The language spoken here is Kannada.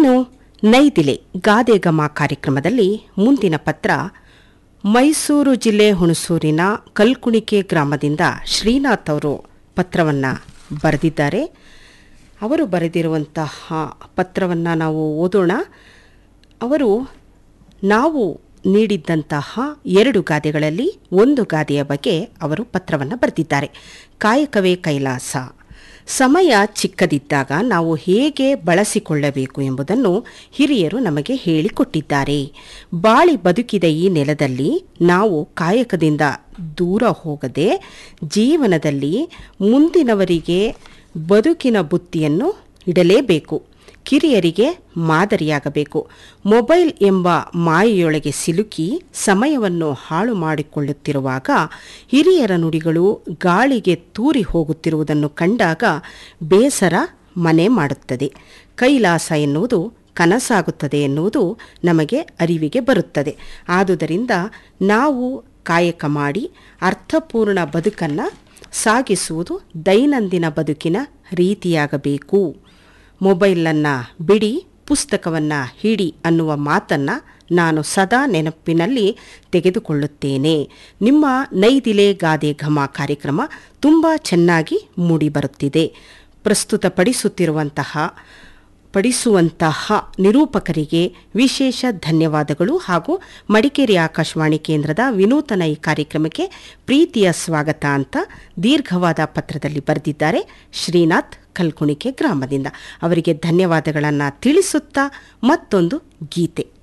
ಇನ್ನು ನೈದಿಲೆ ಗಾದೆಗಮ ಕಾರ್ಯಕ್ರಮದಲ್ಲಿ ಮುಂದಿನ ಪತ್ರ ಮೈಸೂರು ಜಿಲ್ಲೆ ಹುಣಸೂರಿನ ಕಲ್ಕುಣಿಕೆ ಗ್ರಾಮದಿಂದ ಶ್ರೀನಾಥ್ ಅವರು ಪತ್ರವನ್ನು ಬರೆದಿದ್ದಾರೆ ಅವರು ಬರೆದಿರುವಂತಹ ಪತ್ರವನ್ನು ನಾವು ಓದೋಣ ಅವರು ನಾವು ನೀಡಿದ್ದಂತಹ ಎರಡು ಗಾದೆಗಳಲ್ಲಿ ಒಂದು ಗಾದೆಯ ಬಗ್ಗೆ ಅವರು ಪತ್ರವನ್ನು ಬರೆದಿದ್ದಾರೆ ಕಾಯಕವೇ ಕೈಲಾಸ ಸಮಯ ಚಿಕ್ಕದಿದ್ದಾಗ ನಾವು ಹೇಗೆ ಬಳಸಿಕೊಳ್ಳಬೇಕು ಎಂಬುದನ್ನು ಹಿರಿಯರು ನಮಗೆ ಹೇಳಿಕೊಟ್ಟಿದ್ದಾರೆ ಬಾಳಿ ಬದುಕಿದ ಈ ನೆಲದಲ್ಲಿ ನಾವು ಕಾಯಕದಿಂದ ದೂರ ಹೋಗದೆ ಜೀವನದಲ್ಲಿ ಮುಂದಿನವರಿಗೆ ಬದುಕಿನ ಬುತ್ತಿಯನ್ನು ಇಡಲೇಬೇಕು ಕಿರಿಯರಿಗೆ ಮಾದರಿಯಾಗಬೇಕು ಮೊಬೈಲ್ ಎಂಬ ಮಾಯೆಯೊಳಗೆ ಸಿಲುಕಿ ಸಮಯವನ್ನು ಹಾಳು ಮಾಡಿಕೊಳ್ಳುತ್ತಿರುವಾಗ ಹಿರಿಯರ ನುಡಿಗಳು ಗಾಳಿಗೆ ತೂರಿ ಹೋಗುತ್ತಿರುವುದನ್ನು ಕಂಡಾಗ ಬೇಸರ ಮನೆ ಮಾಡುತ್ತದೆ ಕೈಲಾಸ ಎನ್ನುವುದು ಕನಸಾಗುತ್ತದೆ ಎನ್ನುವುದು ನಮಗೆ ಅರಿವಿಗೆ ಬರುತ್ತದೆ ಆದುದರಿಂದ ನಾವು ಕಾಯಕ ಮಾಡಿ ಅರ್ಥಪೂರ್ಣ ಬದುಕನ್ನು ಸಾಗಿಸುವುದು ದೈನಂದಿನ ಬದುಕಿನ ರೀತಿಯಾಗಬೇಕು ಮೊಬೈಲನ್ನು ಬಿಡಿ ಪುಸ್ತಕವನ್ನು ಹಿಡಿ ಅನ್ನುವ ಮಾತನ್ನು ನಾನು ಸದಾ ನೆನಪಿನಲ್ಲಿ ತೆಗೆದುಕೊಳ್ಳುತ್ತೇನೆ ನಿಮ್ಮ ನೈದಿಲೆ ಗಾದೆ ಘಮ ಕಾರ್ಯಕ್ರಮ ತುಂಬ ಚೆನ್ನಾಗಿ ಮೂಡಿಬರುತ್ತಿದೆ ಪ್ರಸ್ತುತಪಡಿಸುತ್ತಿರುವಂತಹ ಪಡಿಸುವಂತಹ ನಿರೂಪಕರಿಗೆ ವಿಶೇಷ ಧನ್ಯವಾದಗಳು ಹಾಗೂ ಮಡಿಕೇರಿ ಆಕಾಶವಾಣಿ ಕೇಂದ್ರದ ವಿನೂತನ ಈ ಕಾರ್ಯಕ್ರಮಕ್ಕೆ ಪ್ರೀತಿಯ ಸ್ವಾಗತ ಅಂತ ದೀರ್ಘವಾದ ಪತ್ರದಲ್ಲಿ ಬರೆದಿದ್ದಾರೆ ಶ್ರೀನಾಥ್ ಕಲ್ಕುಣಿಕೆ ಗ್ರಾಮದಿಂದ ಅವರಿಗೆ ಧನ್ಯವಾದಗಳನ್ನು ತಿಳಿಸುತ್ತಾ ಮತ್ತೊಂದು ಗೀತೆ